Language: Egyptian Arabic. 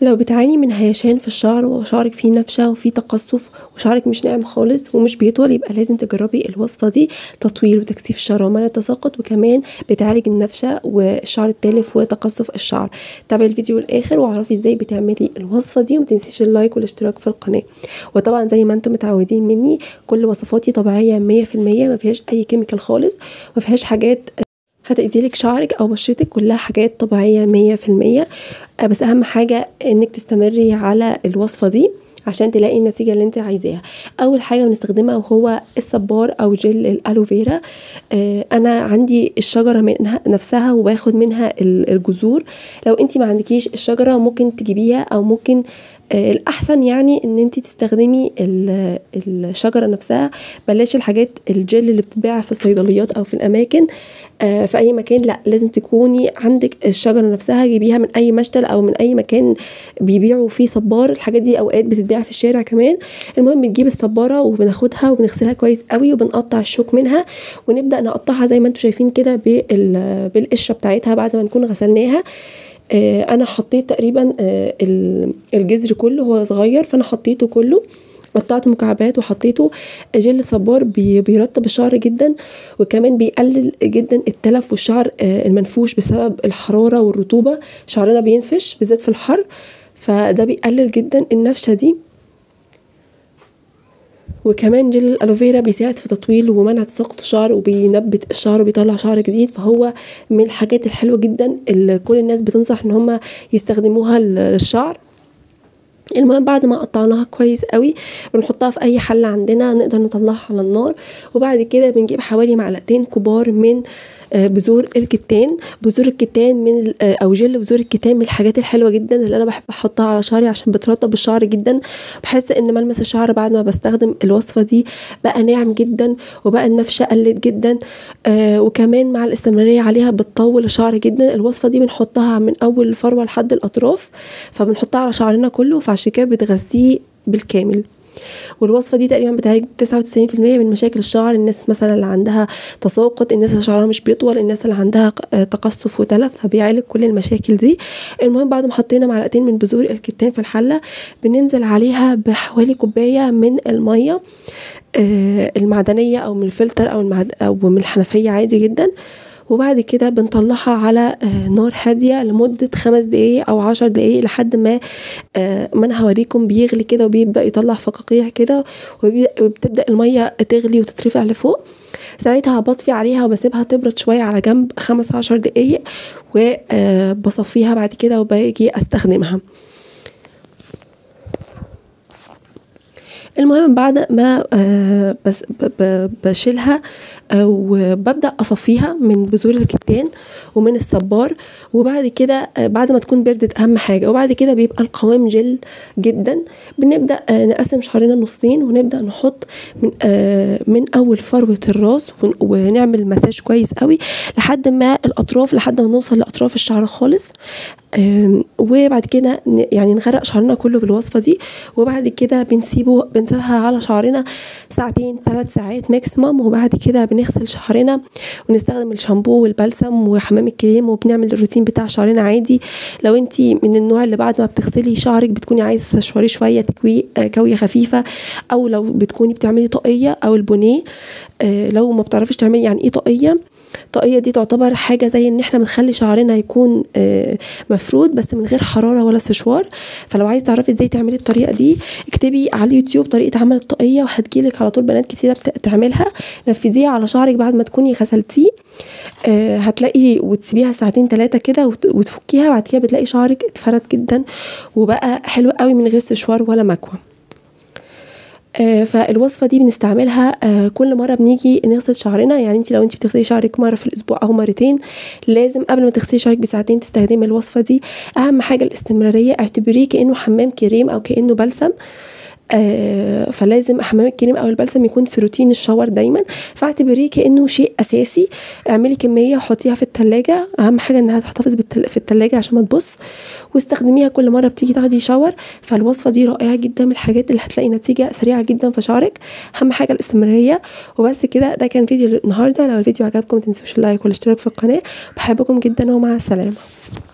لو بتعاني من هيشان في الشعر وشعرك فيه نفشه وفيه تقصف وشعرك مش ناعم خالص ومش بيطول يبقى لازم تجربي الوصفه دي تطويل وتكثيف الشعر ومنع التساقط وكمان بتعالج النفشه والشعر التالف وتقصف الشعر تابعي الفيديو للاخر واعرفي ازاي بتعملي الوصفه دي ومتنسيش اللايك والاشتراك في القناه وطبعا زي ما انتم متعودين مني كل وصفاتي طبيعيه 100% ما فيهاش اي كيميكال خالص ما فيهاش حاجات هتأذيلك شعرك او بشرتك كلها حاجات طبيعيه مية في المية بس اهم حاجه انك تستمري على الوصفه دي عشان تلاقي النتيجة اللي انت عايزاها اول حاجة بنستخدمها وهو الصبار او جل الالوفيرا آه انا عندي الشجرة منها نفسها وباخد منها الجذور لو انت ما عندكيش الشجرة ممكن تجيبيها او ممكن آه الاحسن يعني ان انت تستخدمي الشجره نفسها بلاش الحاجات الجل اللي بتتباع في الصيدليات او في الاماكن آه في اي مكان لا لازم تكوني عندك الشجره نفسها جيبيها من اي مشتل او من اي مكان بيبيعوا فيه صبار الحاجات دي اوقات بتتباع في الشارع كمان المهم بنجيب الصباره وبناخدها وبنغسلها كويس قوي وبنقطع الشوك منها ونبدا نقطعها زي ما انتم شايفين كده بالقشره بتاعتها بعد ما نكون غسلناها آه انا حطيت تقريبا آه الجذر كله هو صغير فانا حطيته كله قطعته مكعبات وحطيته جل صبار بيرطب الشعر جدا وكمان بيقلل جدا التلف والشعر المنفوش بسبب الحراره والرطوبه شعرنا بينفش بالذات في الحر فده بيقلل جدا النفشه دي وكمان جل الالوفيرا بيساعد في تطويل ومنع تساقط الشعر وبينبت الشعر وبيطلع شعر جديد فهو من الحاجات الحلوه جدا اللي كل الناس بتنصح ان هم يستخدموها للشعر المهم بعد ما قطعناها كويس قوي بنحطها في اي حله عندنا نقدر نطلعها على النار وبعد كده بنجيب حوالي معلقتين كبار من بذور الكتان بذور الكتان من او جل بذور الكتان من الحاجات الحلوه جدا اللي انا بحب احطها على شعري عشان بترطب الشعر جدا بحس ان ملمس الشعر بعد ما بستخدم الوصفه دي بقى ناعم جدا وبقى النفشه قلت جدا آه وكمان مع الاستمراريه عليها بتطول الشعر جدا الوصفه دي بنحطها من اول الفروه لحد الاطراف فبنحطها على شعرنا كله فعشان كده بتغذيه بالكامل والوصفه دي تقريبا بتعالج 99% من مشاكل الشعر الناس مثلا اللي عندها تساقط الناس اللي شعرها مش بيطول الناس اللي عندها تقصف وتلف فبيعالج كل المشاكل دي المهم بعد ما حطينا معلقتين من بذور الكتان في الحله بننزل عليها بحوالي كوبايه من الميه المعدنيه او من الفلتر او المعد او من الحنفيه عادي جدا وبعد كده بنطلعها على نار هادية لمدة خمس دقايق أو عشر دقايق لحد ما ما أنا هوريكم بيغلي كده وبيبدأ يطلع فقاقيع كده وبتبدأ المية تغلي وتترفع لفوق ساعتها بطفي عليها وبسيبها تبرد شوية على جنب خمس عشر دقايق وبصفيها بعد كده وباجي استخدمها المهم بعد ما بس بشيلها وببدا اصفيها من بذور الكتان ومن الصبار وبعد كده بعد ما تكون بردت اهم حاجه وبعد كده بيبقى القوام جل جدا بنبدا نقسم شعرنا نصين ونبدا نحط من من اول فروه الراس ونعمل مساج كويس قوي لحد ما الاطراف لحد ما نوصل لاطراف الشعر خالص وبعد كده يعني نغرق شعرنا كله بالوصفه دي وبعد كده بنسيبه بنسيبها على شعرنا ساعتين ثلاث ساعات ماكسيمم وبعد كده بنغسل شعرنا ونستخدم الشامبو والبلسم وحمام الكريم وبنعمل الروتين بتاع شعرنا عادي لو انت من النوع اللي بعد ما بتغسلي شعرك بتكوني عايزه تشواريه شويه تكوي كويه خفيفه او لو بتكوني بتعملي طاقيه او البونيه لو ما بتعرفيش تعملي يعني ايه طاقيه الطاقيه دي تعتبر حاجه زي ان احنا بنخلي شعرنا يكون مفرود بس من غير حراره ولا سشوار فلو عايز تعرفي ازاي تعملي الطريقه دي اكتبي على اليوتيوب طريقه عمل الطاقيه وهتجيلك على طول بنات كتيره تعملها نفذيها على شعرك بعد ما تكوني غسلتيه هتلاقي وتسيبيها ساعتين ثلاثه كده وتفكيها بعد كده بتلاقي شعرك اتفرد جدا وبقى حلو قوي من غير سشوار ولا مكوى آه فالوصفه دي بنستعملها آه كل مره بنيجي نغسل شعرنا يعني انت لو انت بتغسلي شعرك مره في الاسبوع او مرتين لازم قبل ما تغسلي شعرك بساعتين تستخدمي الوصفه دي اهم حاجه الاستمراريه اعتبريه كانه حمام كريم او كانه بلسم آه فلازم حمام الكريم او البلسم يكون في روتين الشاور دايما فاعتبريه كانه شيء اساسي اعملي كميه وحطيها في التلاجة اهم حاجه انها تحتفظ في التلاجة عشان ما تبص واستخدميها كل مره بتيجي تاخدي شاور فالوصفه دي رائعه جدا من الحاجات اللي هتلاقي نتيجه سريعه جدا في شعرك اهم حاجه الاستمراريه وبس كده ده كان فيديو النهارده لو الفيديو عجبكم متنسوش اللايك والاشتراك في القناه بحبكم جدا ومع السلامه